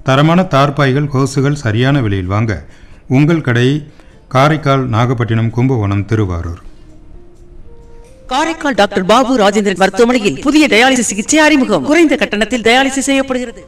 தரமான தார்பாய்கள் ஹோசுகள் சரியான விலையில் வாங்க உங்கள் கடை காரைக்கால் நாகப்பட்டினம் கும்பகோணம் திருவாரூர் காரைக்கால் டாக்டர் பாபு ராஜேந்திரன் மருத்துவமனையில் புதிய டயாலிசிஸ் சிகிச்சை அறிமுகம் குறைந்த கட்டணத்தில் டயாலிசிஸ் செய்யப்படுகிறது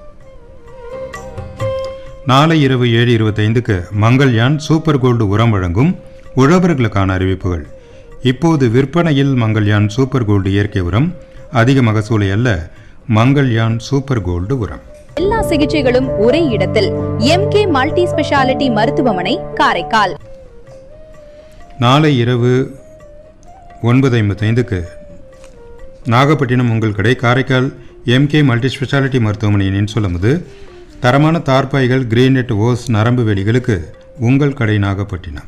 நாளை இரவு ஏழு இருபத்தைந்துக்கு மங்கள்யான் சூப்பர் கோல்டு உரம் வழங்கும் உழவர்களுக்கான அறிவிப்புகள் இப்போது விற்பனையில் மங்கள்யான் சூப்பர் கோல்டு இயற்கை உரம் அதிக மகசூலை அல்ல மங்கள்யான் சூப்பர் கோல்டு உரம் எல்லா சிகிச்சைகளும் ஒரே இடத்தில் எம்கே மல்டி ஸ்பெஷாலிட்டி மருத்துவமனை காரைக்கால் நாளை இரவு ஒன்பது ஐம்பத்தைந்துக்கு நாகப்பட்டினம் உங்கள் கடை காரைக்கால் எம்கே மல்டி ஸ்பெஷாலிட்டி மருத்துவமனையின் சொல்லும்போது தரமான தார்பாய்கள் கிரீனெட் ஓஸ் நரம்பு வேலிகளுக்கு உங்கள் கடை நாகப்பட்டினம்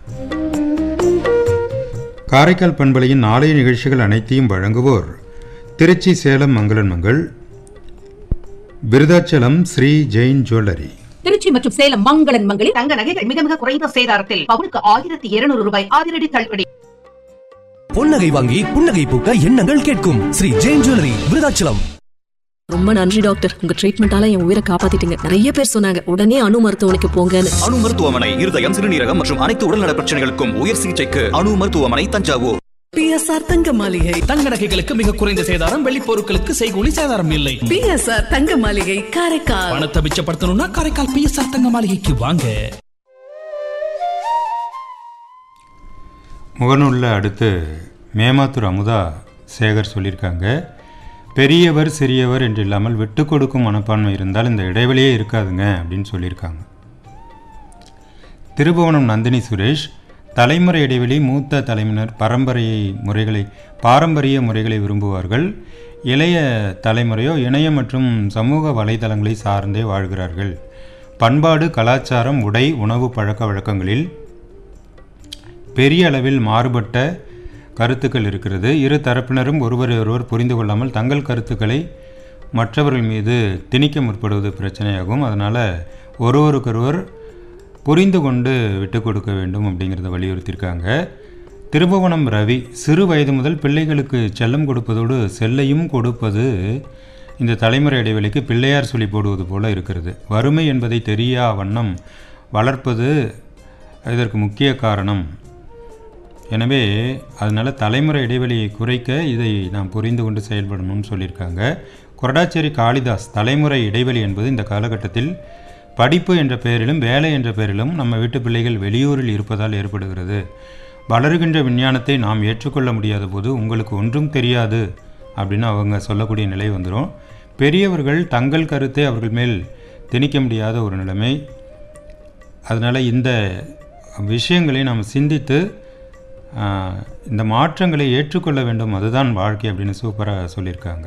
காரைக்கால் பண்பலையின் நாளைய நிகழ்ச்சிகள் அனைத்தையும் வழங்குவோர் திருச்சி சேலம் மங்களன் மங்கள் விருதாச்சலம் ஸ்ரீ ஜெயின் ஜுவல்லரி திருச்சி மற்றும் சேலம் மங்களன் மங்களில் தங்க நகைகள் மிக மிக குறைந்த சேதாரத்தில் பவுனுக்கு ஆயிரத்தி இருநூறு ரூபாய் அதிரடி தள்ளுபடி பொன்னகை வாங்கி புன்னகை பூக்க எண்ணங்கள் கேட்கும் ஸ்ரீ ஜெயின் ஜுவல்லரி விருதாச்சலம் ரொம்ப நன்றி டாக்டர் உங்க ட்ரீட்மெண்டால என் உயிரை காப்பாத்திட்டீங்க நிறைய பேர் சொன்னாங்க உடனே அணு மருத்துவமனைக்கு போங்கன்னு அணு மருத்துவமனை இருதயம் சிறுநீரகம் மற்றும் அனைத்து உடல்நல பிரச்சனைகளுக்கும் உயர் சிகிச்சைக்கு அணு மருத்துவமனை தஞ்சாவூர் பிஎஸ்ஆர் தங்க மாளிகை தங்க நகைகளுக்கு மிக குறைந்த சேதாரம் வெள்ளி பொருட்களுக்கு செய்கூலி சேதாரம் இல்லை பிஎஸ்ஆர் தங்க மாளிகை காரைக்கால் பணத்தை மிச்சப்படுத்தணும்னா காரைக்கால் பிஎஸ்ஆர் தங்க மாளிகைக்கு வாங்க முகநூலில் அடுத்து மேமாத்தூர் அமுதா சேகர் சொல்லியிருக்காங்க பெரியவர் சிறியவர் என்று இல்லாமல் விட்டு கொடுக்கும் மனப்பான்மை இருந்தால் இந்த இடைவெளியே இருக்காதுங்க அப்படின்னு சொல்லியிருக்காங்க திருபுவனம் நந்தினி சுரேஷ் தலைமுறை இடைவெளி மூத்த தலைமுறையினர் பரம்பரையை முறைகளை பாரம்பரிய முறைகளை விரும்புவார்கள் இளைய தலைமுறையோ இணைய மற்றும் சமூக வலைதளங்களை சார்ந்தே வாழ்கிறார்கள் பண்பாடு கலாச்சாரம் உடை உணவு பழக்க வழக்கங்களில் பெரிய அளவில் மாறுபட்ட கருத்துக்கள் இருக்கிறது இரு தரப்பினரும் ஒருவரை ஒருவர் புரிந்து கொள்ளாமல் தங்கள் கருத்துக்களை மற்றவர்கள் மீது திணிக்க முற்படுவது பிரச்சனையாகும் அதனால் ஒருவருக்கொருவர் புரிந்து கொண்டு விட்டு கொடுக்க வேண்டும் அப்படிங்கிறத வலியுறுத்தியிருக்காங்க திருபுவனம் ரவி சிறு வயது முதல் பிள்ளைகளுக்கு செல்லம் கொடுப்பதோடு செல்லையும் கொடுப்பது இந்த தலைமுறை இடைவெளிக்கு பிள்ளையார் சொல்லி போடுவது போல இருக்கிறது வறுமை என்பதை தெரியா வண்ணம் வளர்ப்பது இதற்கு முக்கிய காரணம் எனவே அதனால் தலைமுறை இடைவெளியை குறைக்க இதை நாம் புரிந்து கொண்டு செயல்படணும்னு சொல்லியிருக்காங்க கொரடாச்சேரி காளிதாஸ் தலைமுறை இடைவெளி என்பது இந்த காலகட்டத்தில் படிப்பு என்ற பெயரிலும் வேலை என்ற பெயரிலும் நம்ம வீட்டு பிள்ளைகள் வெளியூரில் இருப்பதால் ஏற்படுகிறது வளருகின்ற விஞ்ஞானத்தை நாம் ஏற்றுக்கொள்ள முடியாத போது உங்களுக்கு ஒன்றும் தெரியாது அப்படின்னு அவங்க சொல்லக்கூடிய நிலை வந்துடும் பெரியவர்கள் தங்கள் கருத்தை அவர்கள் மேல் திணிக்க முடியாத ஒரு நிலைமை அதனால் இந்த விஷயங்களை நாம் சிந்தித்து ஆஹ், இந்த மாற்றங்களை ஏற்றுக்கொள்ள வேண்டும் அதுதான் வாழ்க்கை அப்படின்னு சூப்பராக சொல்லியிருக்காங்க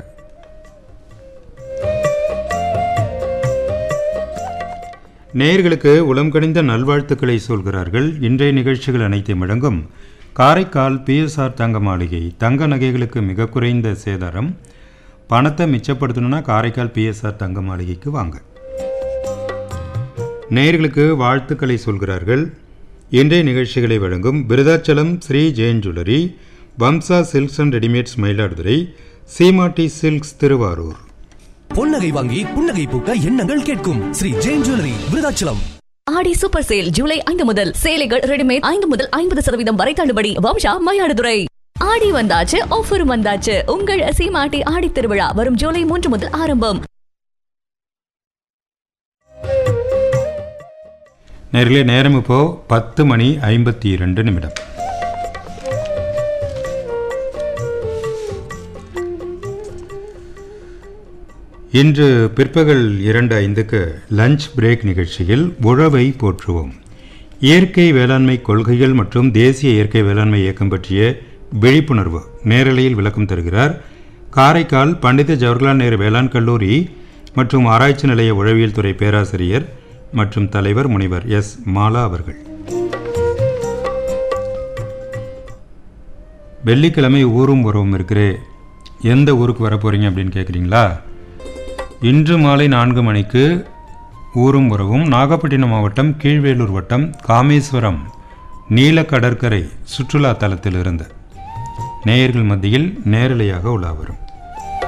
நேயர்களுக்கு உளம் கனிந்த நல்வாழ்த்துக்களை சொல்கிறார்கள் இன்றைய நிகழ்ச்சிகள் அனைத்தையும் வழங்கும் காரைக்கால் பிஎஸ்ஆர் தங்க மாளிகை தங்க நகைகளுக்கு மிக குறைந்த சேதாரம் பணத்தை மிச்சப்படுத்தணும்னா காரைக்கால் பிஎஸ்ஆர் தங்க மாளிகைக்கு வாங்க நேயர்களுக்கு வாழ்த்துக்களை சொல்கிறார்கள் இன்றைய நிகழ்ச்சிகளை வழங்கும் Virudhachalam Sri Jain jewellery Vamsa silks and readymades Mayiladuthurai Seematti silks Thiruvarur பொன்னகை வாங்கி புன்னகை பூக்க எண்ணங்கள் கேட்கும் ஸ்ரீ ஜெயின் ஜுவல்லரி விருதாச்சலம் ஆடி சூப்பர் சேல் ஜூலை ஐந்து முதல் சேலைகள் ரெடிமேட் ஐந்து முதல் ஐம்பது சதவீதம் வரை தள்ளுபடி வம்சா மயிலாடுதுறை ஆடி வந்தாச்சு ஆஃபரும் வந்தாச்சு உங்கள் சீமாட்டி ஆடி திருவிழா வரும் ஜூலை மூன்று முதல் ஆரம்பம் நேர்களே நேரம் இப்போ பத்து மணி ஐம்பத்தி இரண்டு நிமிடம் இன்று பிற்பகல் இரண்டு ஐந்துக்கு லஞ்ச் பிரேக் நிகழ்ச்சியில் உழவை போற்றுவோம் இயற்கை வேளாண்மை கொள்கைகள் மற்றும் தேசிய இயற்கை வேளாண்மை இயக்கம் பற்றிய விழிப்புணர்வு நேரலையில் விளக்கம் தருகிறார் காரைக்கால் பண்டித ஜவஹர்லால் நேரு வேளாண் கல்லூரி மற்றும் ஆராய்ச்சி நிலைய உழவியல் துறை பேராசிரியர் மற்றும் தலைவர் முனைவர் எஸ் மாலா அவர்கள் வெள்ளிக்கிழமை ஊரும் உறவும் இருக்கிறே எந்த ஊருக்கு வர போகிறீங்க அப்படின்னு கேட்குறீங்களா இன்று மாலை நான்கு மணிக்கு ஊரும் உறவும் நாகப்பட்டினம் மாவட்டம் கீழ்வேலூர் வட்டம் காமேஸ்வரம் நீல கடற்கரை சுற்றுலா தலத்திலிருந்து நேயர்கள் மத்தியில் நேரலையாக உலா வரும்